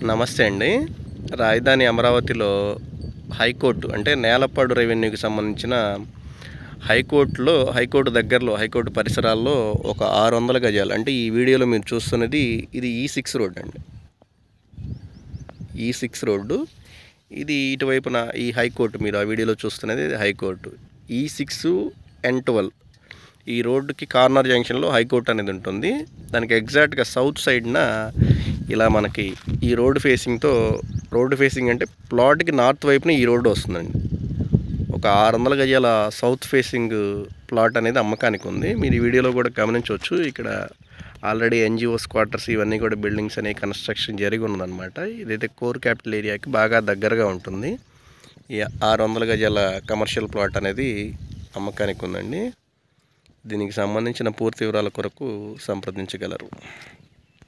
నమస్తే అండి రాజధాని అమరావతిలో హైకోర్టు అంటే నేలపాడు రెవెన్యూకి సంబంధించిన హైకోర్టులో హైకోర్టు దగ్గరలో హైకోర్టు పరిసరాల్లో ఒక ఆరు వందల గజాలు అంటే ఈ వీడియోలో మీరు చూస్తున్నది ఇది ఈ సిక్స్ రోడ్ అండి ఈ సిక్స్ రోడ్డు ఇది ఇటువైపున ఈ హైకోర్టు మీరు ఆ వీడియోలో చూస్తున్నది ఇది హైకోర్టు ఈ సిక్స్ ఎన్ ట్వెల్వ్ ఈ రోడ్డుకి కార్నర్ జంక్షన్లో హైకోర్టు అనేది ఉంటుంది దానికి ఎగ్జాక్ట్గా సౌత్ సైడ్న ఇలా మనకి ఈ రోడ్డు ఫేసింగ్తో రోడ్డు ఫేసింగ్ అంటే ప్లాట్కి నార్త్ వైపున ఈ రోడ్డు వస్తుందండి ఒక ఆరు వందల గజాల సౌత్ ఫేసింగ్ ప్లాట్ అనేది అమ్మకానికి ఉంది మీరు ఈ వీడియోలో కూడా గమనించవచ్చు ఇక్కడ ఆల్రెడీ ఎన్జిఓస్ క్వార్టర్స్ ఇవన్నీ కూడా బిల్డింగ్స్ అనేవి కన్స్ట్రక్షన్ జరిగి ఉన్నదన్నమాట ఇదైతే కోర్ క్యాపిటల్ ఏరియాకి బాగా దగ్గరగా ఉంటుంది ఈ ఆరు వందల గజాల కమర్షియల్ ప్లాట్ అనేది అమ్మకానికి ఉందండి దీనికి సంబంధించిన పూర్తి వివరాల కొరకు సంప్రదించగలరు